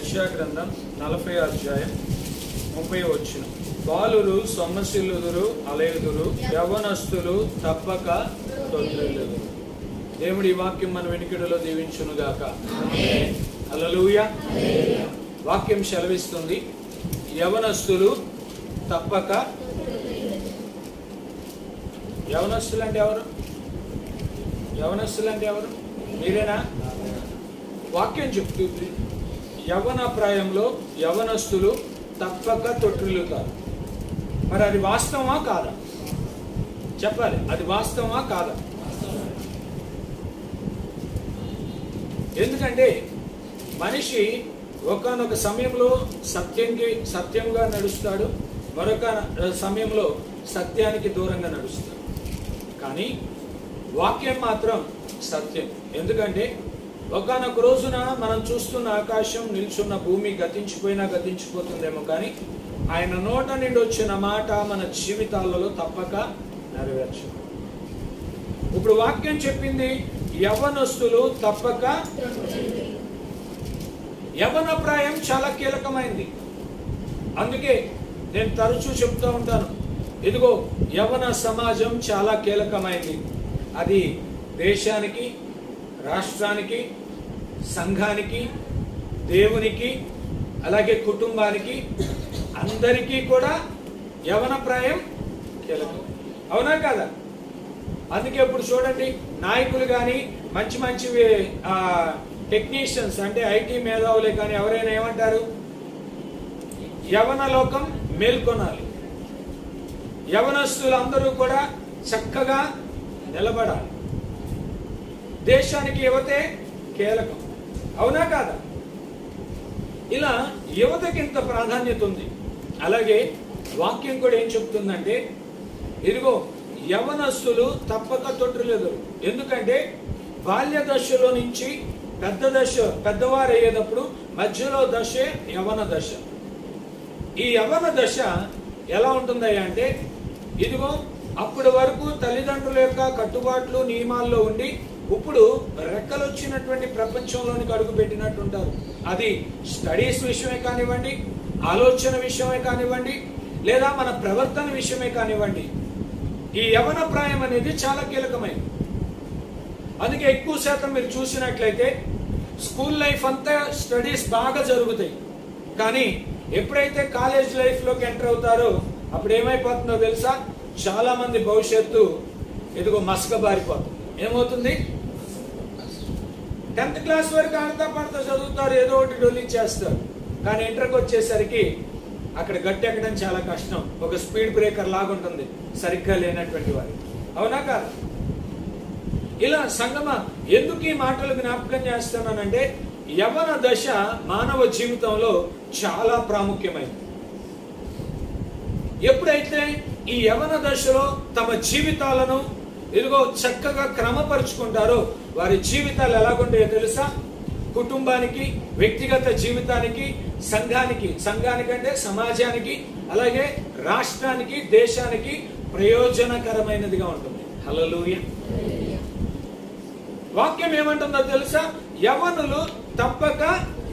యెషయా గ్రంథం నలభై అధ్యాయం ముప్పై వచ్చిన బాలురు సొమ్మసిల్లుదురు అలయుదురు యవనస్తులు తప్పక తొందరలుదురు దేవుడి ఈ వాక్యం మన వెనుకడిలో దీవించునుగాక హల్లెలూయ వాక్యం సెలవిస్తుంది యవనస్తులు తప్పక యవనస్తులు అంటే ఎవరు యవనస్తులు అంటే ఎవరు మీరేనా వాక్యం చెప్తుంది యవన ప్రాయంలో యవనస్తులు తప్పక తొట్టిల్లుతారు మరి అది వాస్తవమా కాదా చెప్పాలి అది వాస్తవమా కాదా ఎందుకంటే మనిషి ఒకనొక సమయంలో సత్యంకి సత్యంగా నడుస్తాడు మరొక సమయంలో సత్యానికి దూరంగా నడుస్తాడు కానీ వాక్యం మాత్రం సత్యం ఎందుకంటే ఒకనొక రోజున మనం చూస్తున్న ఆకాశం నిల్చున్న భూమి గతించిపోయినా గతించిపోతుందేమో కానీ ఆయన నోట నుండి వచ్చిన మాట మన జీవితాలలో తప్పక నెరవేర్చు ఇప్పుడు వాక్యం చెప్పింది యవనస్తులు తప్పక యవన ప్రాయం చాలా కీలకమైంది అందుకే నేను తరచూ చెప్తూ ఉంటాను ఇదిగో యవన సమాజం చాలా కీలకమైంది అది దేశానికి రాష్ట్రానికి సంఘానికి దేవునికి అలాగే కుటుంబానికి అందరికీ కూడా యవన ప్రాయం కీలకం అవునా కదా అందుకే ఇప్పుడు చూడండి నాయకులు కానీ మంచి మంచి టెక్నీషియన్స్ అంటే ఐటీ మేధావులే కానీ ఎవరైనా ఏమంటారు యవన లోకం మేల్కొనాలి యవనస్తులందరూ కూడా చక్కగా నిలబడాలి దేశానికి యువతే కీలకం అవునా కాదా ఇలా యువతకి ఇంత ప్రాధాన్యత ఉంది అలాగే వాక్యం కూడా ఏం చెప్తుందంటే ఇదిగో యవనస్తులు తప్పక తొట్టులేదు ఎందుకంటే బాల్య దశలో నుంచి పెద్ద దశ పెద్దవారు అయ్యేటప్పుడు మధ్యలో దశే యవన దశ ఈ యవన దశ ఎలా ఉంటుందయ్యా అంటే ఇదిగో అప్పటి వరకు తల్లిదండ్రుల యొక్క కట్టుబాట్లు నియమాల్లో ఉండి ఇప్పుడు రెక్కలు వచ్చినటువంటి ప్రపంచంలోనికి అడుగు పెట్టినట్టు ఉంటారు అది స్టడీస్ విషయమే కానివ్వండి ఆలోచన విషయమే కానివ్వండి లేదా మన ప్రవర్తన విషయమే కానివ్వండి ఈ యవన ప్రాయం అనేది చాలా కీలకమైనది అందుకే ఎక్కువ శాతం మీరు చూసినట్లయితే స్కూల్ లైఫ్ అంతా స్టడీస్ బాగా జరుగుతాయి కానీ ఎప్పుడైతే కాలేజ్ లైఫ్ లోకి ఎంటర్ అవుతారో అప్పుడు ఏమైపోతుందో తెలుసా చాలా మంది భవిష్యత్తు ఎదుగో మసక బారిపోతుంది ఏమవుతుంది టెన్త్ క్లాస్ వరకు ఆడతా పడతా చదువుతారు ఏదో ఒకటి డొల్లి చేస్తారు కానీ ఇంటర్కి వచ్చేసరికి అక్కడ గట్టి ఎక్కడం చాలా కష్టం ఒక స్పీడ్ బ్రేకర్ లాగా ఉంటుంది సరిగ్గా లేనటువంటి వారి అవునా కాదు ఇలా సంగమ ఎందుకు ఈ మాటలు జ్ఞాపకం చేస్తున్నానంటే యవన దశ మానవ జీవితంలో చాలా ప్రాముఖ్యమైనది ఎప్పుడైతే ఈ యవన దశలో తమ జీవితాలను ఇదిగో చక్కగా క్రమపరుచుకుంటారో వారి జీవితాలు ఎలాగుంటాయో తెలుసా కుటుంబానికి వ్యక్తిగత జీవితానికి సంఘానికి సంఘానికంటే సమాజానికి అలాగే రాష్ట్రానికి దేశానికి ప్రయోజనకరమైనదిగా ఉంటుంది హలలుయ వాక్యం ఏమంటుందో తెలుసా యవనులు తప్పక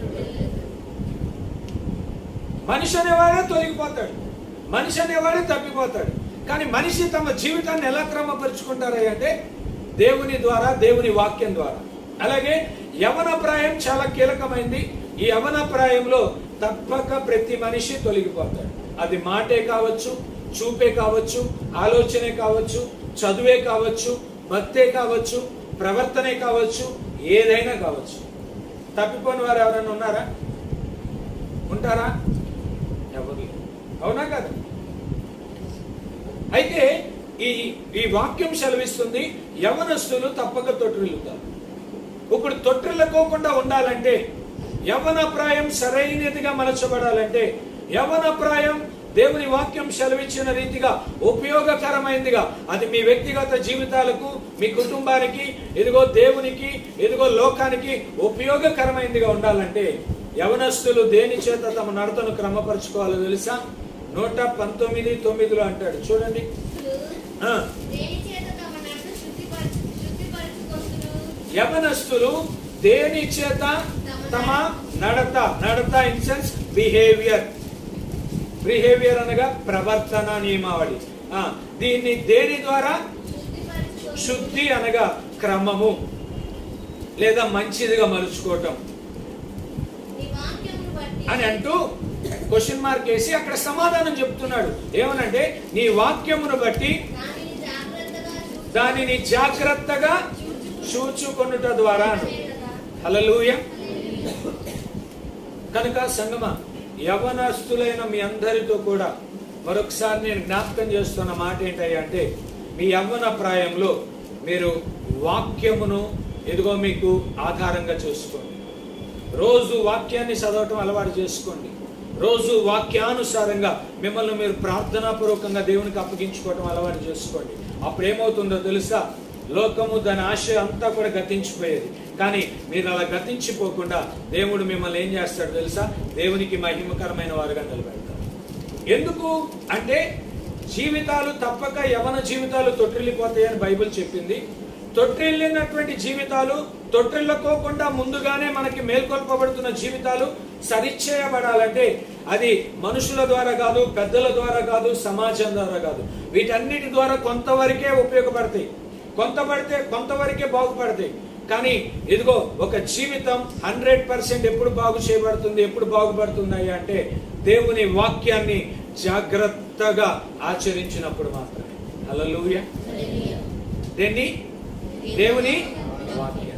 మనిషి అనేవాడే తొలగిపోతాడు మనిషి అనేవాడే తప్పిపోతాడు కానీ మనిషి తమ జీవితాన్ని ఎలా క్రమపరుచుకుంటారు అంటే దేవుని ద్వారా దేవుని వాక్యం ద్వారా అలాగే యవన ప్రాయం చాలా కీలకమైంది ఈ యవన ప్రాయంలో తప్పక ప్రతి మనిషి తొలగిపోతాడు అది మాటే కావచ్చు చూపే కావచ్చు ఆలోచనే కావచ్చు చదువే కావచ్చు భక్తే కావచ్చు ప్రవర్తనే కావచ్చు ఏదైనా కావచ్చు తప్పిపోని వారు ఎవరైనా ఉన్నారా ఉంటారా ఎవరు లేరు. అవునా కదా అయితే ఈ ఈ వాక్యం సెలవిస్తుంది యవనస్తులు తప్పక తొట్టిల్లుతారు ఇప్పుడు తొట్టిల్లకోకుండా ఉండాలంటే యవన ప్రాయం సరైనదిగా మలచబడాలంటే యవన ప్రాయం దేవుని వాక్యం సెలవిచ్చిన రీతిగా ఉపయోగకరమైనదిగా అది మీ వ్యక్తిగత జీవితాలకు మీ కుటుంబానికి ఇదిగో దేవునికి ఇదిగో లోకానికి ఉపయోగకరమైనదిగా ఉండాలంటే యవనస్తులు దేని చేత తమ నడతను క్రమపరచుకోవాలో తెలుసా నూట పంతొమ్మిది తొమ్మిదిలో అంటాడు చూడండి ఆ, దేని చేత తమ నడుము శుద్ధిపరచు- శుద్ధిపరచుకొందురు? యవనస్తులు దేని చేత తమ తమ నడత నడత ఇన్ సెన్స్ బిహేవియర్ బిహేవియర్ అనగా ప్రవర్తన నియమావళి ఆ, దీన్ని దేని ద్వారా శుద్ధి అనగా క్రమము లేదా మంచిదిగా మలుచుకోవటం అని అంటూ క్వశ్చన్ మార్క్ వేసి అక్కడ సమాధానం చెప్తున్నాడు ఏమనంటే నీ వాక్యమును బట్టి దానిని జాగ్రత్తగా చూచుకొనుట ద్వారా హలలుయ కనుక సంగమ యవనస్తులైన మీ అందరితో కూడా మరొకసారి నేను జ్ఞాపకం చేస్తున్న మాట ఏంటయ్యా అంటే మీ యవ్వన ప్రాయంలో మీరు వాక్యమును ఎదుగో మీకు ఆధారంగా చేసుకోండి రోజు వాక్యాన్ని చదవటం అలవాటు చేసుకోండి రోజు వాక్యానుసారంగా మిమ్మల్ని మీరు ప్రార్థనాపూర్వకంగా దేవునికి అప్పగించుకోవటం అలవాటు చేసుకోండి అప్పుడు ఏమవుతుందో తెలుసా లోకము దాని ఆశ అంతా కూడా గతించిపోయేది కానీ మీరు అలా గతించిపోకుండా దేవుడు మిమ్మల్ని ఏం చేస్తాడు తెలుసా దేవునికి మహిమకరమైన వారుగా నిలబెడతాడు ఎందుకు అంటే జీవితాలు తప్పక యవన జీవితాలు తొట్టిల్లిపోతాయని బైబిల్ చెప్పింది తొట్టిల్లినటువంటి జీవితాలు తొట్టిల్లకోకుండా ముందుగానే మనకి మేల్కొల్పబడుతున్న జీవితాలు సరిచేయబడాలంటే అది మనుషుల ద్వారా కాదు పెద్దల ద్వారా కాదు సమాజం ద్వారా కాదు వీటన్నిటి ద్వారా కొంతవరకే ఉపయోగపడతాయి కొంత పడితే కొంతవరకే బాగుపడతాయి కానీ ఇదిగో ఒక జీవితం హండ్రెడ్ పర్సెంట్ ఎప్పుడు బాగు చేయబడుతుంది ఎప్పుడు బాగుపడుతుంది అంటే దేవుని వాక్యాన్ని జాగ్రత్తగా ఆచరించినప్పుడు మాత్రమే హల్లెలూయా దేన్ని దేవుని వాక్యాన్ని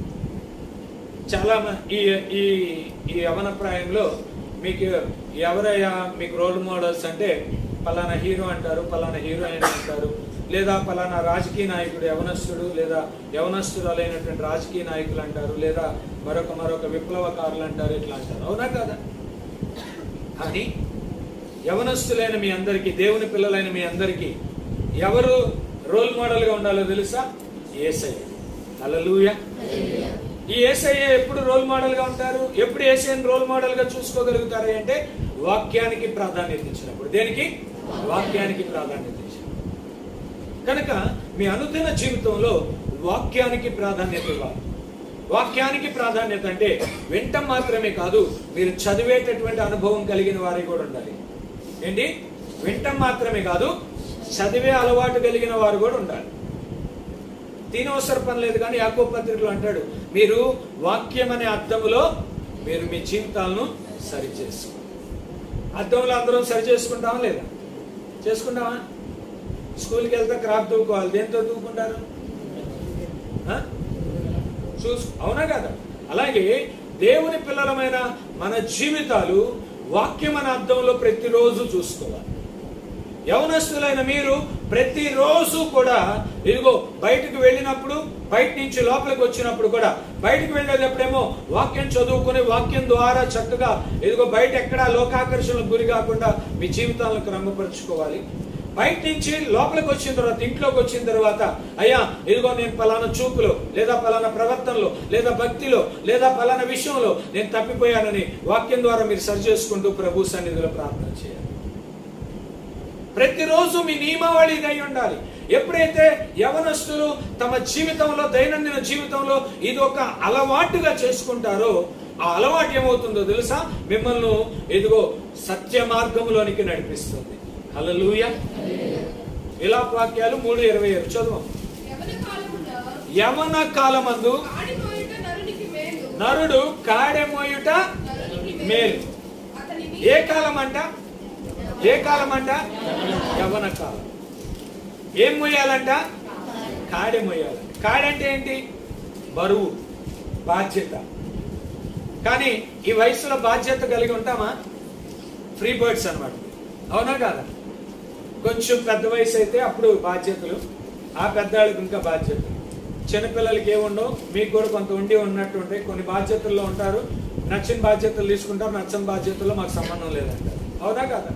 చాలా మ- ఈ ఈ ఈ యవన ప్రాయంలో మీకు ఎవరయ్యా మీకు రోల్ మోడల్స్ అంటే పలానా హీరో అంటారు పలానా హీరోయిన్ అంటారు లేదా పలానా రాజకీయ నాయకుడు యవనస్తుడు లేదా యవనస్తురాలైనటువంటి రాజకీయ నాయకులు అంటారు లేదా మరొక మరొక విప్లవకారులు అంటారు ఇట్లా అంటారు అవునా కదా కానీ యవనస్తులైన మీ అందరికీ దేవుని పిల్లలైన మీ అందరికీ ఎవరు రోల్ మోడల్ గా ఉండాలో తెలుసా ఏసయ్య హల్లెలూయా ఈ ఏసయ్య ఎప్పుడు రోల్ మోడల్ గా ఉంటారు ఎప్పుడు ఏసైని రోల్ మోడల్ గా చూసుకోగలుగుతారు అంటే వాక్యానికి ప్రాధాన్యత ఇచ్చినప్పుడు దేనికి వాక్యానికి ప్రాధాన్యత ఇచ్చినప్పుడు కనుక మీ అనుదిన జీవితంలో వాక్యానికి ప్రాధాన్యత ఇవ్వాలి వాక్యానికి ప్రాధాన్యత అంటే వింటం మాత్రమే కాదు మీరు చదివేటటువంటి అనుభవం కలిగిన వారి కూడా ఉండాలి ఏంటి వింటం మాత్రమే కాదు చదివే అలవాటు కలిగిన వారు కూడా ఉండాలి తినవసర పని లేదు కానీ యాకో పత్రికలో అంటాడు మీరు వాక్యం అనే అర్థములో మీరు మీ జీవితాలను సరి చేసుకో అర్థంలో అందరం సరి చేసుకుంటామా లేదా చేసుకుంటామా స్కూల్కి వెళ్తే క్రాప్ తూకోవాలి దేంతో తూకుంటారు ఆ? చూసు అవునా కదా అలాగే దేవుని పిల్లలమైన మన జీవితాలు వాక్యం అనే అర్థంలో ప్రతిరోజు చూసుకోవాలి యవనస్తులైన మీరు ప్రతిరోజు కూడా ఇదిగో బయటకు వెళ్ళినప్పుడు బయట నుంచి లోపలికి వచ్చినప్పుడు కూడా బయటకు వెళ్ళేటప్పుడేమో వాక్యం చదువుకుని వాక్యం ద్వారా చక్కగా ఇదిగో బయట ఎక్కడా లోకాకర్షణలకు గురి కాకుండా మీ జీవితాలను క్రమపరుచుకోవాలి బయట నుంచి లోపలికి వచ్చిన తర్వాత ఇంట్లోకి వచ్చిన తర్వాత అయ్యా ఇదిగో నేను పలానా చూపులో లేదా పలానా ప్రవర్తనలో లేదా భక్తిలో లేదా పలానా విషయంలో నేను తప్పిపోయానని వాక్యం ద్వారా మీరు సరి చేసుకుంటూ ప్రభు సన్నిధిలో ప్రార్థన చేయాలి ప్రతిరోజు మీ నియమావళి ఇది అయి ఉండాలి ఎప్పుడైతే యవనస్తులు తమ జీవితంలో దైనందిన జీవితంలో ఇది ఒక అలవాటుగా చేసుకుంటారో ఆ అలవాటు ఏమవుతుందో తెలుసా మిమ్మల్ని ఎదుగో సత్య మార్గంలోనికి నడిపిస్తుంది హల్లెలూయ విలాప వాక్యాలు మూడు ఇరవై ఏడు చదువు యవన కాలములో యవన కాలమందు ఆడిపోయుట నరునికి మేలు. నరుడు కాడెమోయుట నరునికి మేలు అతనిని ఏ కాలం అంట ఏ కాలం అంట యవన కాలం ఏం మొయ్యాలంట కాడె మొయ్యాలంట కాడంటే ఏంటి బరువు బాధ్యత కానీ ఈ వయసులో బాధ్యత కలిగి ఉంటామా ఫ్రీ బర్డ్స్ అన్నమాట అవునా కాదా కొంచెం పెద్ద వయసు అయితే అప్పుడు బాధ్యతలు ఆ పెద్దవాళ్ళకి ఇంకా బాధ్యతలు చిన్నపిల్లలకి ఏముండవు మీకు కూడా కొంత ఉండి ఉన్నట్టు ఉంటాయి కొన్ని బాధ్యతల్లో ఉంటారు నచ్చిన బాధ్యతలు తీసుకుంటారు నచ్చని బాధ్యతల్లో మాకు సంబంధం లేదంటారు అవునా కాదా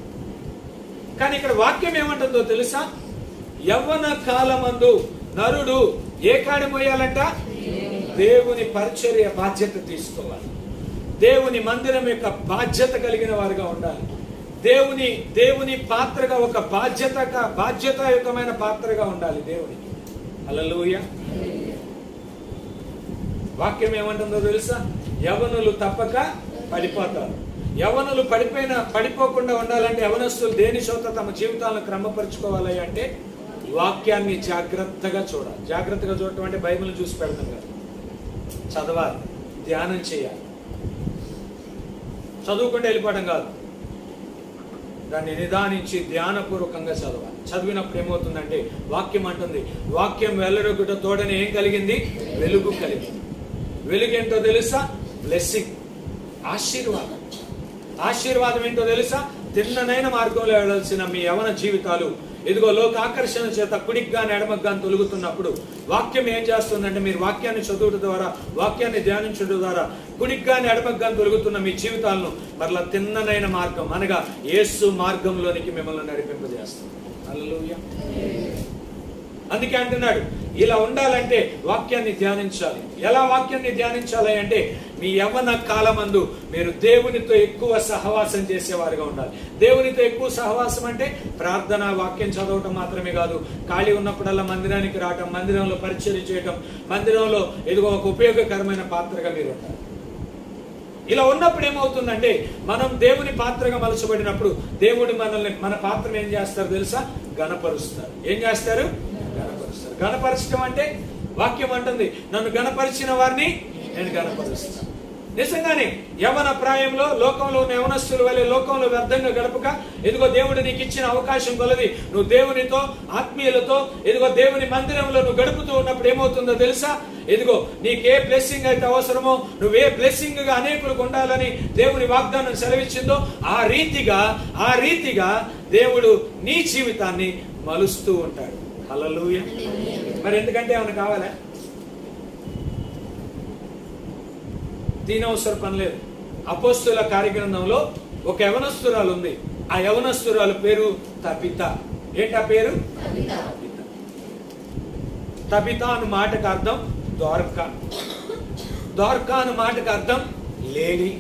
కానీ ఇక్కడ వాక్యం ఏమంటుందో తెలుసా యవ్వన కాలమందు నరుడు ఏ కాడి మోయాలంట దేవుని పరిచర్య బాధ్యత తీసుకోవాలి దేవుని మందిరం యొక్క బాధ్యత కలిగిన వారుగా ఉండాలి దేవుని దేవుని పాత్రగా ఒక బాధ్యత బాధ్యతాయుతమైన పాత్రగా ఉండాలి దేవునికి హల్లెలూయా వాక్యం ఏమంటుందో తెలుసా యవనులు తప్పక పడిపోతారు యవనులు పడిపోయిన పడిపోకుండా ఉండాలంటే యవనస్తులు దేని చోట తమ జీవితాలను క్రమపరుచుకోవాలి అంటే వాక్యాన్ని జాగ్రత్తగా చూడాలి జాగ్రత్తగా చూడటం అంటే బైబిల్ చూసి పెడతాం కాదు చదవాలి ధ్యానం చేయాలి చదువుకుంటే వెళ్ళిపోవడం కాదు దాన్ని నిదానించి ధ్యానపూర్వకంగా చదవాలి చదివినప్పుడు ఏమవుతుందంటే వాక్యం అంటుంది వాక్యం వెల్లడొకట తోడని ఏం కలిగింది వెలుగు కలిగింది వెలుగు ఏంటో తెలుసా బ్లెస్సింగ్ ఆశీర్వాదం ఆశీర్వాదం ఏంటో తెలుసా తిన్ననైన మార్గంలో వెళ్ళాల్సిన మీ యవన జీవితాలు ఇదిగో లోక ఆకర్షణ చేత కుడికి గాని ఎడమకు గాని తొలుగుతున్నప్పుడు వాక్యం ఏం చేస్తుందంటే మీరు వాక్యాన్ని చదువుట ద్వారా వాక్యాన్ని ధ్యానించడం ద్వారా కుడికి గాని ఎడమకు గాని తొలుగుతున్న మీ జీవితాలను మరలా తిన్ననైన మార్గం అనగా యేసు మార్గంలోనికి మిమ్మల్ని నడిపింపజేస్తుంది హల్లెలూయా అందుకే అంటున్నాడు ఇలా ఉండాలంటే వాక్యాన్ని ధ్యానించాలి ఎలా వాక్యాన్ని ధ్యానించాలి అంటే మీ యవ్వన కాలమందు మీరు దేవునితో ఎక్కువ సహవాసం చేసేవారుగా ఉండాలి దేవునితో ఎక్కువ సహవాసం అంటే ప్రార్థన వాక్యం చదవటం మాత్రమే కాదు ఖాళీ ఉన్నప్పుడల్లా మందిరానికి రావటం మందిరంలో పరిచయం చేయటం మందిరంలో ఇదిగో ఒక ఉపయోగకరమైన పాత్రగా మీరు ఉండాలి ఇలా ఉన్నప్పుడు ఏమవుతుందంటే మనం దేవుని పాత్రగా మలచబడినప్పుడు దేవుడు మనల్ని మన పాత్రను ఏం చేస్తారు తెలుసా గణపరుస్తారు ఏం చేస్తారు గణపరుస్తారు గణపరచడం అంటే వాక్యం అంటుంది నన్ను గణపరిచిన వారిని నేను గణపరుస్తాను నిజంగానే యవన ప్రాయంలో లోకంలో ఉన్న యవనస్తుల వల్లే లోకంలో వ్యర్థంగా గడపక ఇదిగో దేవుడు నీకు ఇచ్చిన అవకాశం కొలది నువ్వు దేవునితో ఆత్మీయులతో ఇదిగో దేవుని మందిరంలో నువ్వు గడుపుతూ ఉన్నప్పుడు ఏమవుతుందో తెలుసా ఇదిగో నీకే బ్లెస్సింగ్ అయితే అవసరమో నువ్వే బ్లెస్సింగ్ గా అనేకులకు ఉండాలని దేవుని వాగ్దానం సెలవిచ్చిందో ఆ రీతిగా ఆ రీతిగా దేవుడు నీ జీవితాన్ని మలుస్తూ ఉంటాడు హల్లెలూయా మరి ఎందుకంటే ఏమైనా కావాలా దీనవసర పని లేదు అపోస్తుల కార్యగ్రంథంలో ఒక యవనస్తురాలు ఉంది ఆ యవనస్తురాలు పేరు తపిత ఏంటా పేరు తపిత తపిత అను మాటకు అర్థం ద్వారకా ద్వారకా అను మాటకు అర్థం లేడీ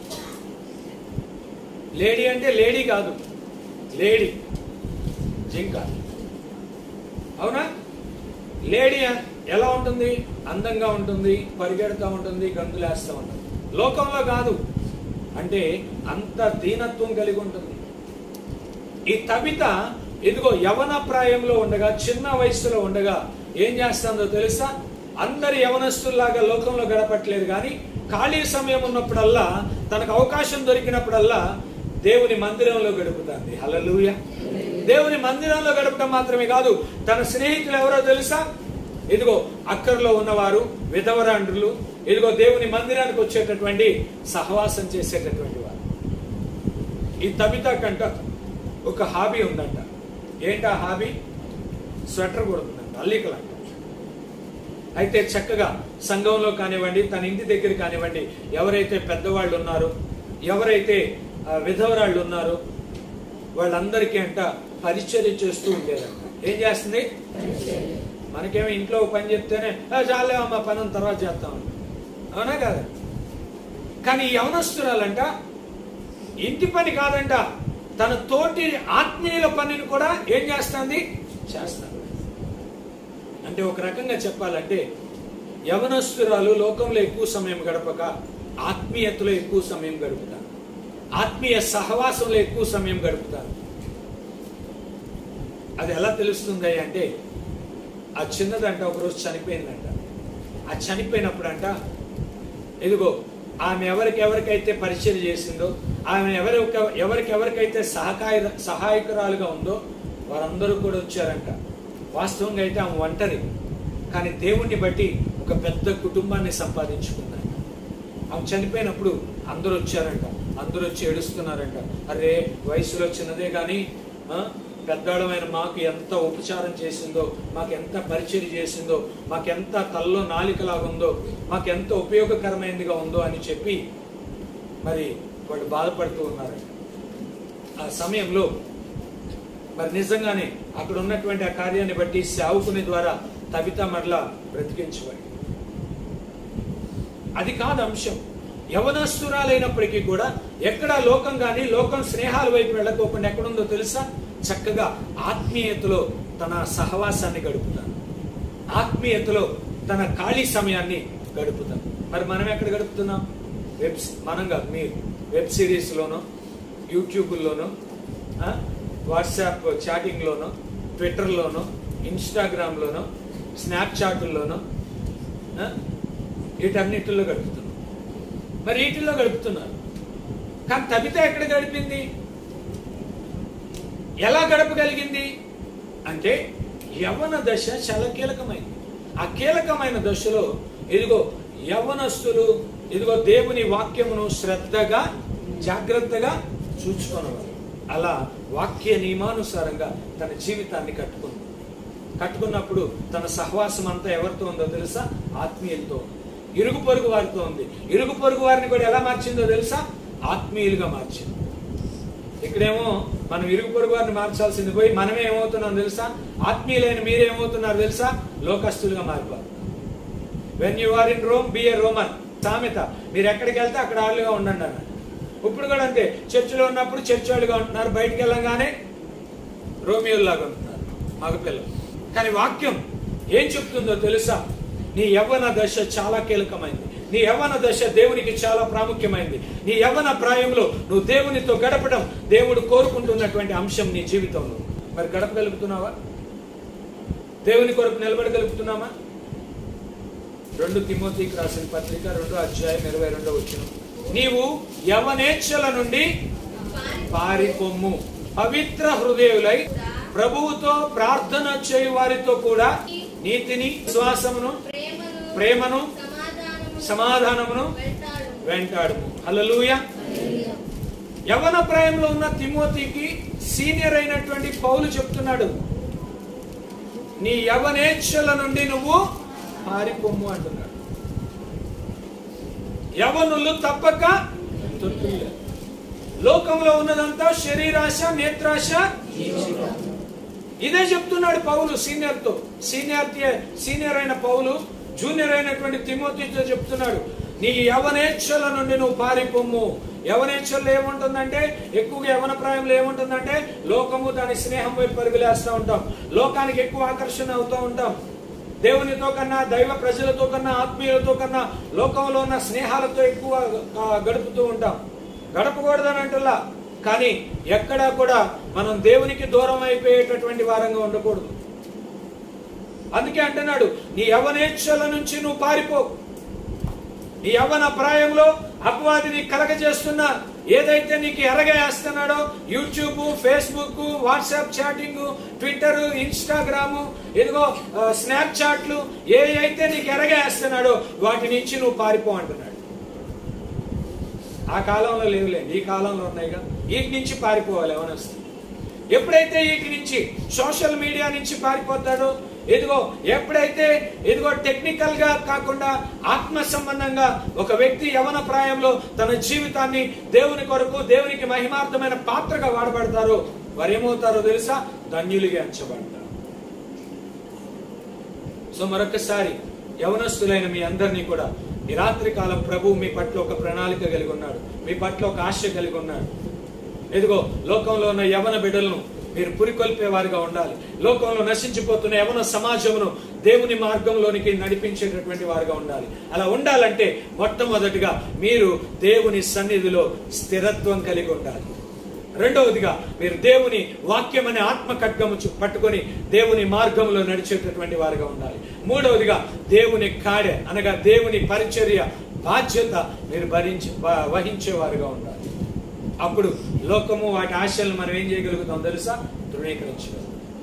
లేడీ అంటే లేడీ కాదు లేడీ జింక అవునా లేడీ ఎలా ఉంటుంది అందంగా ఉంటుంది పరిగెడుతూ ఉంటుంది గంతులేస్తూ ఉంటుంది లోకంలో కాదు అంటే అంత దీనత్వం కలిగి ఉంటుంది ఈ తబిత ఇదిగో యవన ప్రాయంలో ఉండగా చిన్న వయసులో ఉండగా ఏం చేస్తుందో తెలుసా అందరి యవనస్తుల్లాగా లోకంలో గడపట్లేదు కానీ ఖాళీ సమయం ఉన్నప్పుడల్లా తనకు అవకాశం దొరికినప్పుడల్లా దేవుని మందిరంలో గడుపుతుంది హల్లెలూయా దేవుని మందిరంలో గడపడం మాత్రమే కాదు తన స్నేహితులు ఎవరో తెలుసా ఇదిగో అక్కర్లో ఉన్నవారు విధవరాండ్రులు ఇదిగో దేవుని మందిరానికి వచ్చేటటువంటి సహవాసం చేసేటటువంటి వారు ఈ తబిత కంట ఒక హాబీ ఉందంట ఏంటి ఆ హాబీ స్వెటర్ కుడుతుందంట అల్లికలంట అయితే చక్కగా సంఘంలో కానివ్వండి తన ఇంటి దగ్గర కానివ్వండి ఎవరైతే పెద్దవాళ్ళు ఉన్నారో ఎవరైతే ఆ, విధవరాళ్ళు ఉన్నారో వాళ్ళందరికీ అంట పరిచర్య చేస్తూ ఉండేదంట ఏం చేస్తుంది మనకేమో ఇంట్లో ఒక పని చెప్తేనే "ఆ, చాలే అమ్మ పని అంతా తర్వాత చేస్తాం అవునా కదా కానీ ఈ యవనస్తురాలంట ఇంటి పని కాదంట తన తోటి ఆత్మీయుల పనిని కూడా ఏం చేస్తుంది చేస్తాడు అంటే ఒక రకంగా చెప్పాలంటే యవనస్తురాలు లోకంలో ఎక్కువ సమయం గడపక ఆత్మీయతలో ఎక్కువ సమయం గడుపుతారు ఆత్మీయ సహవాసంలో ఎక్కువ సమయం గడుపుతారు అది ఎలా తెలుస్తుంది అంటే ఆ చిన్నదంట ఒకరోజు చనిపోయిందంట ఆ చనిపోయినప్పుడు అంట ఇదిగో ఆమె ఎవరికి ఎవరికైతే పరిచయం చేసిందో ఆమె ఎవరి ఎవరికి ఎవరికైతే సహకాయ సహాయకురాలుగా ఉందో వారందరూ కూడా వచ్చారంట వాస్తవంగా అయితే ఆమె ఒంటరి కానీ దేవుణ్ణి బట్టి ఒక పెద్ద కుటుంబాన్ని సంపాదించుకుందంట ఆమె చనిపోయినప్పుడు అందరూ వచ్చారంట అందరూ వచ్చి ఏడుస్తున్నారంట అరే వయసులో చిన్నదే కానీ పెద్దవాళ్ళమైన మాకు ఎంత ఉపచారం చేసిందో మాకు ఎంత పరిచయం చేసిందో మాకెంత తల్లో నాలికలాగా ఉందో మాకెంత ఉపయోగకరమైనదిగా ఉందో అని చెప్పి మరి వాళ్ళు బాధపడుతూ ఉన్నారంట ఆ సమయంలో మరి నిజంగానే అక్కడ ఉన్నటువంటి ఆ కార్యాన్ని బట్టి సేవకుని ద్వారా తబిత మరలా బ్రతికించబడి అది కాదు అంశం యవనస్తురాలైనప్పటికీ కూడా ఎక్కడ లోకం కానీ లోకం స్నేహాల వైపు వెళ్ళకోకుండా ఎక్కడుందో తెలుసా చక్కగా ఆత్మీయతలో తన సహవాసాన్ని గడుపుతాను ఆత్మీయతలో తన ఖాళీ సమయాన్ని గడుపుతాను మరి మనం ఎక్కడ గడుపుతున్నాం వెబ్ మనం కాదు మీరు వెబ్ సిరీస్లోనో యూట్యూబ్లోనో వాట్సాప్ చాటింగ్లోనో ట్విట్టర్లోనో ఇన్స్టాగ్రామ్లోనో స్నాప్చాట్లోనో వీటన్నిటిలో గడుపుతున్నారు మరి వీటిల్లో గడుపుతున్నారు కానీ తబిత ఎక్కడ గడిపింది ఎలా గడపగలిగింది అంటే యవన దశ చాలా కీలకమైంది ఆ కీలకమైన దశలో ఇదిగో యవనస్తులు ఇదిగో దేవుని వాక్యమును శ్రద్ధగా జాగ్రత్తగా చూచుకునేవారు అలా వాక్య నియమానుసారంగా తన జీవితాన్ని కట్టుకుంది కట్టుకున్నప్పుడు తన సహవాసం అంతా ఎవరితో ఉందో తెలుసా ఆత్మీయులతో ఉంది. ఇరుగు పొరుగు వారితో ఉంది ఇరుగు పొరుగు వారిని కూడా ఎలా మార్చిందో తెలుసా ఆత్మీయులుగా మార్చింది ఇక్కడేమో మనం ఇరుగు పొరుగు వారిని మార్చాల్సింది పోయి మనమే ఏమవుతున్నాం తెలుసా ఆత్మీయులైన మీరేమవుతున్నారు తెలుసా లోకస్తులుగా మారిపోరు when you are in Rome be a Roman సామెత మీరు ఎక్కడికి వెళ్తే అక్కడ వాళ్ళుగా ఉండండి అన్నాడు ఇప్పుడు కూడా అంతే చర్చిలో ఉన్నప్పుడు చర్చ్ వాళ్ళుగా ఉంటున్నారు బయటికి వెళ్ళంగానే రోమియోల్లాగా ఉంటున్నారు మగపిల్లలు కానీ వాక్యం ఏం చెప్తుందో తెలుసా నీ యవ్వన దశ చాలా కీలకమైంది నీ యవ్వన దశ దేవునికి చాలా ప్రాముఖ్యమైంది నీ యవ్వన ప్రాయంలో నువ్వు దేవునితో గడపడం దేవుడు కోరుకుంటున్నటువంటి అంశం నీ జీవితంలో మరి గడపగలుగుతున్నావా దేవుని కొరకు నిలబడగలుగుతున్నామా రెండు తిమోతికి రాసిన పత్రిక రెండో అధ్యాయం ఇరవై రెండో వచ్చిన నీవు యవనేచ్ఛల నుండి పారిపోమ్ము పవిత్ర హృదయులై ప్రభువుతో ప్రార్థన చేయు వారితో కూడా నీతిని విశ్వాసమును ప్రేమను ప్రేమను సమాధానము సమాధానమును వెంటాడు వెంటాడు హల్లెలూయా యవన ప్రాయంలో ఉన్న తిమోతికి సీనియర్ అయినటువంటి పౌలు చెప్తున్నాడు నీ యవనేచ్ఛల నుండి నువ్వు పారిపోమ్ము అంటున్నాడు యవనులు తప్పక తొట్టిల్లారు. లోకంలో ఉన్నదంతా శరీరాశ నేత్రాశ ఇదే చెప్తున్నాడు పౌలు సీనియర్ తో సీనియర్ సీనియర్ అయిన పౌలు జూనియర్ అయినటువంటి తిమోతితో చెప్తున్నాడు నీ యవనేచ్ఛల నుండి నువ్వు పారిపోమ్ము యవనేచ్ఛల్లో ఏముంటుందంటే ఎక్కువగా యవన ప్రాయంలో ఏముంటుందంటే లోకము దాని స్నేహం వైపు పరుగులేస్తూ ఉంటాం లోకానికి ఎక్కువ ఆకర్షణ అవుతూ ఉంటాం దేవునితో కన్నా దైవ ప్రజలతో కన్నా ఆత్మీయులతో కన్నా లోకంలో ఉన్న స్నేహాలతో ఎక్కువ ఆ, గడుపుతూ ఉంటాం గడపకూడదని అంటుల్లా కానీ ఎక్కడా కూడా మనం దేవునికి దూరం అయిపోయేటటువంటి వారంగా ఉండకూడదు అందుకే అంటున్నాడు నీ యవనేచ్ఛల నుంచి నువ్వు పారిపో నీ యవ్వన ప్రాయంలో అపవాదిని కలగజేస్తున్న ఏదైతే నీకు ఎరగేస్తున్నాడో YouTube Facebook WhatsApp chatting Twitter Instagram ఇదిగో స్నాప్ చాట్లు ఏ అయితే నీకు ఎరగేస్తున్నాడో వాటి నుంచి నువ్వు పారిపో అంటున్నాడు ఆ కాలంలో లేవులేండి ఈ కాలంలో ఉన్నాయిగా వీటి నుంచి పారిపోవాలి ఎవరొస్తుంది ఎప్పుడైతే వీటి నుంచి సోషల్ మీడియా నుంచి పారిపోతాడో ఇదిగో ఎప్పుడైతే ఇదిగో టెక్నికల్ గా కాకుండా ఆత్మ సంబంధంగా ఒక వ్యక్తి యవన ప్రాయంలో తన జీవితాన్ని దేవుని కొరకు దేవునికి మహిమార్థమైన పాత్రగా వాడబడతారో వారు ఏమవుతారో తెలుసా ధన్యులుగా ఎంచబడతారు సో మరొకసారి యవనస్తులైన మీ అందరినీ కూడా ఈ రాత్రి కాలం ప్రభు మీ పట్ల ఒక ప్రణాళిక కలిగి ఉన్నాడు మీ పట్ల ఒక ఆశ కలిగి ఉన్నాడు ఎదుగో లోకంలో ఉన్న యవన బిడ్డలను మీరు పురికొల్పే వారిగా ఉండాలి లోకంలో నశించిపోతున్న యవన సమాజమును దేవుని మార్గంలోనికి నడిపించేటటువంటి వారుగా ఉండాలి అలా ఉండాలంటే మొట్టమొదటిగా మీరు దేవుని సన్నిధిలో స్థిరత్వం కలిగి ఉండాలి రెండవదిగా మీరు దేవుని వాక్యం అనే ఆత్మ ఖడ్గము చు- పట్టుకొని దేవుని మార్గంలో నడిచేటటువంటి వారుగా ఉండాలి మూడవదిగా దేవుని కాడె అనగా దేవుని పరిచర్య బాధ్యత మీరు భరించి వ- వహించేవారుగా ఉండాలి అప్పుడు లోకము వాటి ఆశలను మనం ఏం చేయగలుగుతాం తెలుసా ధృవీకరించగలం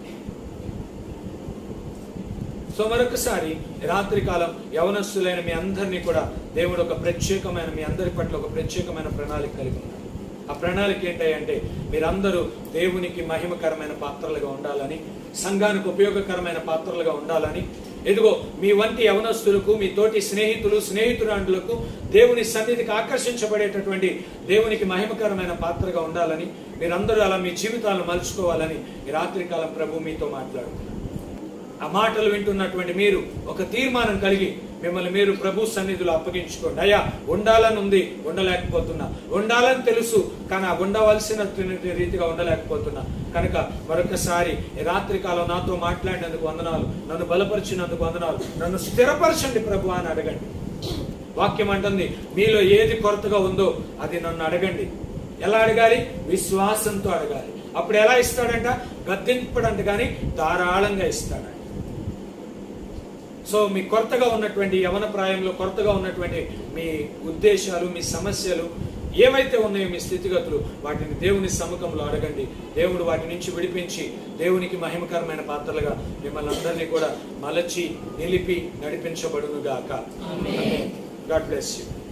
సో మరొకసారి రాత్రి కాలం యవనస్తులైన మీ అందరినీ కూడా దేవుడు ఒక ప్రత్యేకమైన మీ అందరి పట్ల ఒక ప్రత్యేకమైన ప్రణాళిక కలిగి ఉన్నాడు ఆ ప్రణాళిక ఏంటంటే మీరందరూ దేవునికి మహిమకరమైన పాత్రలుగా ఉండాలని సంఘానికి ఉపయోగకరమైన పాత్రలుగా ఉండాలని ఎదుగో మీ వంటి యవనస్తులకు మీ తోటి స్నేహితులు స్నేహితురాండ్లకు దేవుని సన్నిధికి ఆకర్షించబడేటటువంటి దేవునికి మహిమకరమైన పాత్రగా ఉండాలని మీరందరూ అలా మీ జీవితాలను మలుచుకోవాలని ఈ రాత్రికాలం ప్రభు మీతో మాట్లాడు ఆ మాటలు వింటున్నటువంటి మీరు ఒక తీర్మానం కలిగి మిమ్మల్ని మీరు ప్రభు సన్నిధిలో అప్పగించుకోండి అయ్యా ఉండాలని ఉంది ఉండలేకపోతున్నా ఉండాలని తెలుసు కానీ ఆ ఉండవలసిన రీతిగా ఉండలేకపోతున్నా కనుక మరొకసారి ఈ రాత్రి కాలం నాతో మాట్లాడినందుకు వందనాలు నన్ను బలపరిచినందుకు వందనాలు నన్ను స్థిరపరచండి ప్రభు అని అడగండి వాక్యం అంటుంది మీలో ఏది కొరతగా ఉందో అది నన్ను అడగండి ఎలా అడగాలి విశ్వాసంతో అడగాలి అప్పుడు ఎలా ఇస్తాడంట గద్దింపడంట కానీ ధారాళంగా ఇస్తాడంట సో మీ కొరతగా ఉన్నటువంటి యవన ప్రాయంలో కొరతగా ఉన్నటువంటి మీ ఉద్దేశాలు మీ సమస్యలు ఏవైతే ఉన్నాయో మీ స్థితిగతులు వాటిని దేవుని సముఖంలో అడగండి దేవుడు వాటి నుంచి విడిపించి దేవునికి మహిమకరమైన పాత్రలుగా మిమ్మల్ని అందరినీ కూడా మలచి నిలిపి నడిపించబడును గాక గాడ్ బ్లెస్ యూ